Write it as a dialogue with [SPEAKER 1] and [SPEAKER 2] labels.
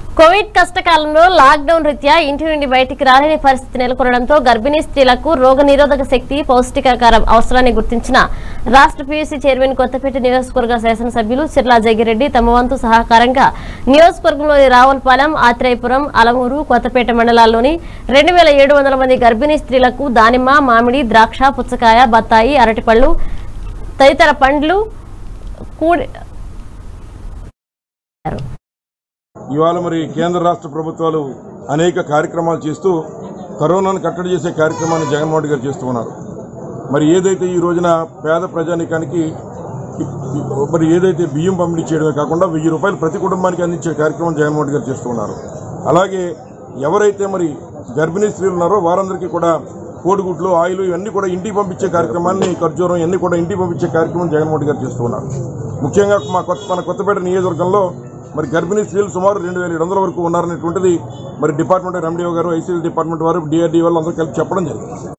[SPEAKER 1] Covid కష్టకాలంలో lockdown రీత్యా ఇంటి నుండి బయటికి రాలేని పరిస్థితి నెలకొనడంతో గర్భిణీ స్త్రీలకు రోగ నిరోధక శక్తి పౌష్టికాకారం అవసరాన్ని గుర్తించిన రాష్ట్ర పీయూసీ చైర్మన్ కొత్తపేట నియోజకవర్గ శాసనసభ్యులు చిర్లా జగిరెడ్డి తమ వంతు సహకారంగా నియోజకవర్గంలోని రావులపాలెం ఆత్రేయపురం అలమూరు కొత్తపేట మండలాల్లోని రెండు వేల ఏడు వందల మంది గర్భిణీ స్త్రీలకు దానిమ్మ మామిడి ద్రాక్ష పుచ్చకాయ బత్తాయి అరటిపళ్ళు తదితర పండ్లు కూడి
[SPEAKER 2] ఇవాళ మరి కేంద్ర రాష్ట్ర ప్రభుత్వాలు అనేక కార్యక్రమాలు చేస్తూ కరోనాను కట్టడి చేసే కార్యక్రమాన్ని జగన్మోహన్ రెడ్డి గారు చేస్తూ ఉన్నారు మరి ఏదైతే ఈ రోజున పేద ప్రజానికానికి మరి ఏదైతే బియ్యం పంపిణీ చేయడమే కాకుండా వెయ్యి రూపాయలు ప్రతి కుటుంబానికి అందించే కార్యక్రమం జగన్మోహన్ రెడ్డి గారు చేస్తూ ఉన్నారు అలాగే ఎవరైతే మరి గర్భిణీ స్త్రీలు ఉన్నారో వారందరికీ కూడా కోడిగుడ్లు ఆయిల్ ఇవన్నీ కూడా ఇంటికి పంపించే కార్యక్రమాన్ని ఖర్జూరం ఇవన్నీ కూడా ఇంటికి పంపించే కార్యక్రమం జగన్మోహన్ రెడ్డి గారు చేస్తూ ఉన్నారు ముఖ్యంగా మా కొత్త మన కొత్తపేట నియోజకవర్గంలో మరి గర్భిణీ స్త్రీలు సుమారు రెండు వేల ఏడు వందల వరకు ఉన్నారనేటువంటిది మరి డిపార్ట్మెంట్ ఎండిఓ గారు ఐసీఎల్ డిపార్ట్మెంట్ వారు డిఆర్డీ వాళ్ళు అందరూ కలిపి చెప్పడం జరిగింది